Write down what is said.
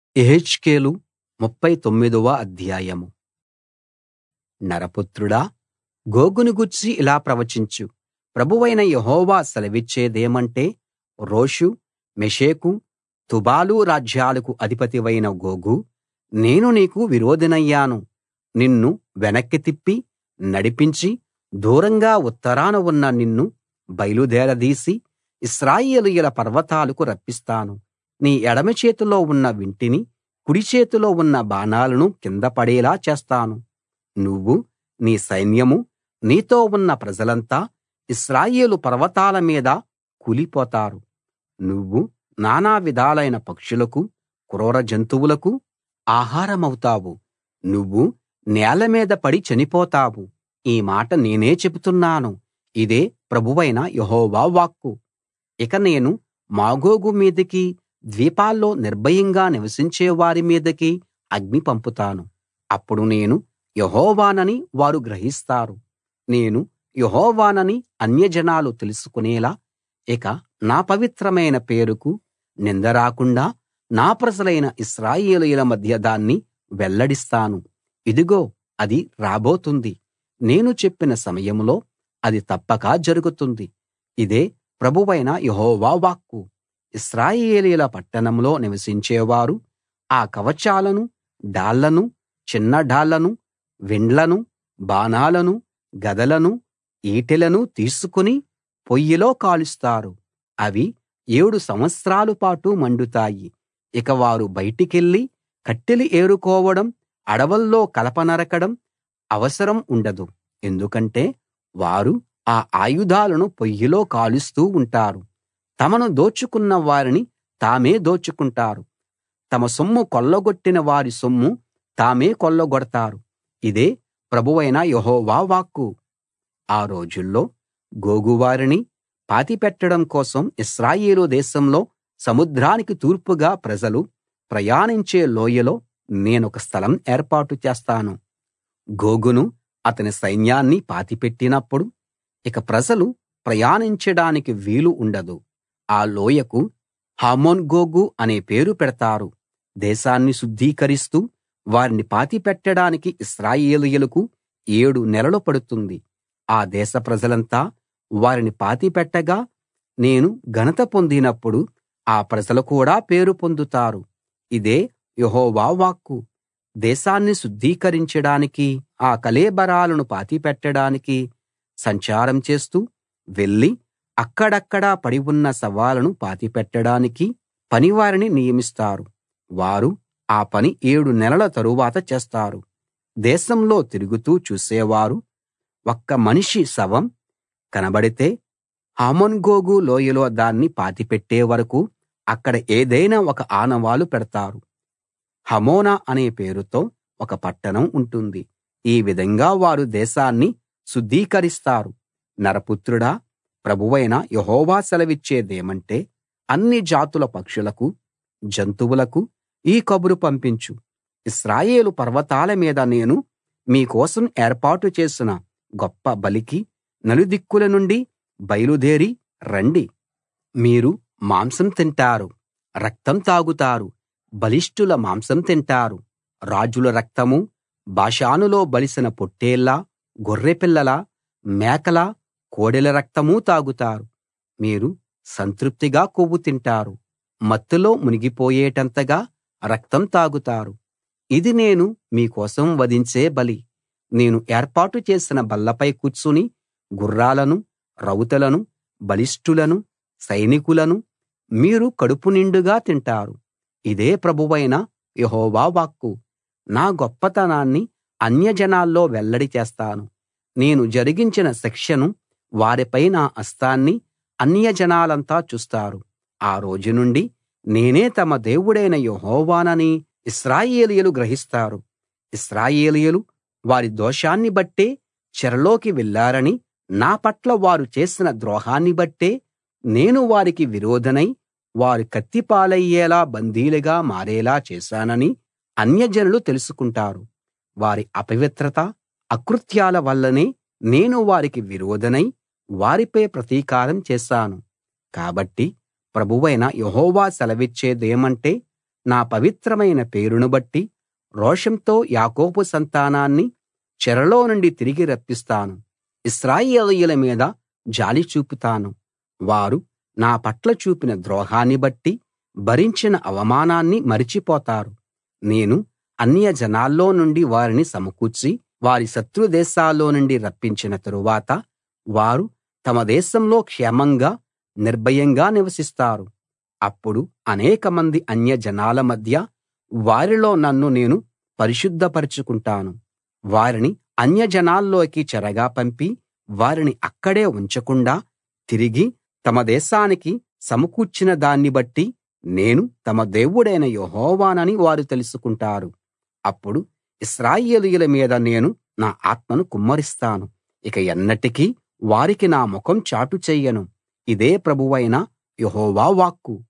యెహెజ్కేలు ముప్ఫై తొమ్మిదవ అధ్యాయం నరపుత్రుడా గోగును గూర్చి ఇలా ప్రవచించు ప్రభువైన యెహోవా సెలవిచ్చేదేమంటే రోషు మెషెకు తుబాలు రాజ్యాలకు అధిపతివైన గోగూ నేను నీకు విరోధినయ్యాను నిన్ను వెనక్కి తిప్పి నడిపించి దూరంగా ఉత్తరాన ఉన్న నిన్ను బయలుదేరదీసి ఇశ్రాయేలీయుల పర్వతాలకు రప్పిస్తాను నీ ఎడమ చేతిలో ఉన్న వింటిని కుడి చేతిలో ఉన్న బాణాలను కింద పడేలా చేస్తాను నువ్వు నీ సైన్యమూ నీతో ఉన్న ప్రజలంతా ఇశ్రాయేలు పర్వతాల మీద కూలిపోతారు నువ్వు నానా విధాలైన పక్షులకు క్రూర జంతువులకు ఆహారమవుతావు నువ్వు నేల మీద పడి చనిపోతావు ఈ మాట నేనే చెబుతున్నాను ఇదే ప్రభువైన యెహోవా వాక్కు ఇక నేను మాగోగు మీదికి ద్వీపాల్లో నిర్భయంగా నివసించే వారి మీదికి అగ్ని పంపుతాను అప్పుడు నేను యెహోవానని వారు గ్రహిస్తారు నేను యెహోవానని అన్యజనాలు తెలుసుకునేలా ఇక నా పవిత్రమైన పేరుకు నింద రాకుండా నా ప్రజలైన ఇశ్రాయేలీయుల మధ్య దాన్ని వెల్లడిస్తాను ఇదిగో అది రాబోతుంది నేను చెప్పిన సమయంలో అది తప్పక జరుగుతుంది ఇదే ప్రభువైన యెహోవా వాక్కు ఇశ్రాయేలీయుల పట్టణంలో నివసించేవారు ఆ కవచాలను డాళ్లను చిన్న డాళ్లను విండ్లను బాణాలను గదలను ఈటెలను తీసుకుని పొయ్యిలో కాలుస్తారు అవి ఏడు సంవత్సరాల పాటు మండుతాయి ఇక వారు బయటికెళ్ళి కట్టెలు ఏరుకోవడం అడవుల్లో కలప నరకడం అవసరం ఉండదు ఎందుకంటే వారు ఆ ఆయుధాలను పొయ్యిలో కాలుస్తూ ఉంటారు తమను దోచుకున్న వారిని తామే దోచుకుంటారు తమ సొమ్ము కొల్లగొట్టిన వారి సొమ్ము తామే కొల్లగొడతారు ఇదే ప్రభువైన యెహోవా వాక్కు ఆ రోజుల్లో గోగువారిని పాతిపెట్టడం కోసం ఇశ్రాయేలు దేశంలో సముద్రానికి తూర్పుగా ప్రజలు ప్రయాణించే లోయలో నేనొక స్థలం ఏర్పాటు చేస్తాను గోగును అతని సైన్యాన్ని పాతిపెట్టినప్పుడు ఇక ప్రజలు ప్రయాణించడానికి వీలు ఉండదు ఆ లోయకు హామోన్గోగు అనే పేరు పెడతారు దేశాన్ని శుద్ధీకరిస్తూ వారిని పాతిపెట్టడానికి ఇశ్రాయేలీయులకు ఏడు నెలలు పడుతుంది ఆ దేశ ప్రజలంతా వారిని పాతిపెట్టగా నేను ఘనత పొందినప్పుడు ఆ ప్రజలు కూడా పేరు పొందుతారు ఇదే యెహోవా వాక్కు దేశాన్ని శుద్ధీకరించడానికి ఆ కళేబరాలను పాతిపెట్టడానికి సంచారం చేస్తూ వెళ్లి అక్కడక్కడా పడి ఉన్న శవాలను పాతిపెట్టడానికి పనివారిని నియమిస్తారు వారు ఆ పని ఏడు నెలల తరువాత చేస్తారు దేశంలో తిరుగుతూ చూసేవారు ఒక్క మనిషి శవం కనబడితే హామోన్గోగు లోయలో దాన్ని పాతిపెట్టే వరకూ అక్కడ ఏదైనా ఒక ఆనవాలు పెడతారు హమోనా అనే పేరుతో ఒక పట్టణం ఉంటుంది ఈ విధంగా వారు దేశాన్ని శుద్ధీకరిస్తారు నరపుత్రుడా ప్రభువైన యెహోవా సెలవిచ్చేదేమంటే అన్ని జాతుల పక్షులకు జంతువులకు ఈ కబురు పంపించు ఇశ్రాయేలు పర్వతాల మీద నేను మీ కోసం ఏర్పాటు చేసిన గొప్ప బలికి నలుదిక్కుల నుండి బయలుదేరి రండి మీరు మాంసం తింటారు రక్తం తాగుతారు బలిష్ఠుల మాంసం తింటారు రాజుల రక్తమూ బాషానులో బలిసిన పొట్టేళ్ల గొర్రెపిల్లల మేకల కోడెల రక్తమూ తాగుతారు మీరు సంతృప్తిగా కొవ్వు తింటారు మత్తులో మునిగిపోయేటంతగా రక్తం తాగుతారు ఇది నేను మీ కోసం వధించే బలి నేను ఏర్పాటు చేసిన బల్లపై కూర్చుని గుర్రాలను రౌతులను బలిష్ఠులను సైనికులను మీరు కడుపు నిండుగా తింటారు ఇదే ప్రభువైన యెహోవా వాక్కు నా గొప్పతనాన్ని అన్యజనాల్లో వెల్లడి చేస్తాను నేను జరిగించిన శిక్షను వారిపై నా హస్తాన్ని అన్యజనాలంతా చూస్తారు ఆ రోజు నుండి నేనే తమ దేవుడైన యెహోవానని ఇశ్రాయేలీయులు గ్రహిస్తారు ఇశ్రాయేలీయులు వారి దోషాన్ని బట్టే చెరలోకి వెళ్ళారని నా పట్ల వారు చేసిన ద్రోహాన్ని బట్టే నేను వారికి విరోధినై వారు కత్తి పాలయ్యేలా బందీలుగా మారేలా చేశానని అన్యజనులు తెలుసుకుంటారు వారి అపవిత్రత అకృత్యాల వల్లనే నేను వారికి విరోధినై వారిపై ప్రతీకారం చేశాను కాబట్టి ప్రభువైన యెహోవా సెలవిచ్చేదేమంటే నా పవిత్రమైన పేరును బట్టి రోషంతో యాకోబు సంతానాన్ని చెరలో నుండి తిరిగి రప్పిస్తాను ఇశ్రాయేలీయుల మీద జాలి చూపుతాను వారు నా పట్ల చూపిన ద్రోహాన్ని బట్టి భరించిన అవమానాన్ని మరిచిపోతారు నేను అన్యజనాల్లో నుండి వారిని సమకూర్చి వారి శత్రు దేశాల్లో నుండి రప్పించిన తరువాత వారు తమ దేశంలో క్షేమంగా నిర్భయంగా నివసిస్తారు అప్పుడు అనేకమంది అన్యజనాల మధ్య వారిలో నన్ను నేను పరిశుద్ధపరచుకుంటాను వారిని అన్యజనాల్లోకి చెరగా పంపి వారిని అక్కడే ఉంచకుండా తిరిగి తమ దేశానికి సమకూర్చిన దాన్ని బట్టి నేను తమ దేవుడైన యెహోవానని వారు తెలుసుకుంటారు అప్పుడు ఇశ్రాయేలీయుల మీద నేను నా ఆత్మను కుమ్మరిస్తాను ఇక ఎన్నటికీ వారికి నా ముఖం చాటు చెయ్యను ఇదే ప్రభువైన యెహోవా వాక్కు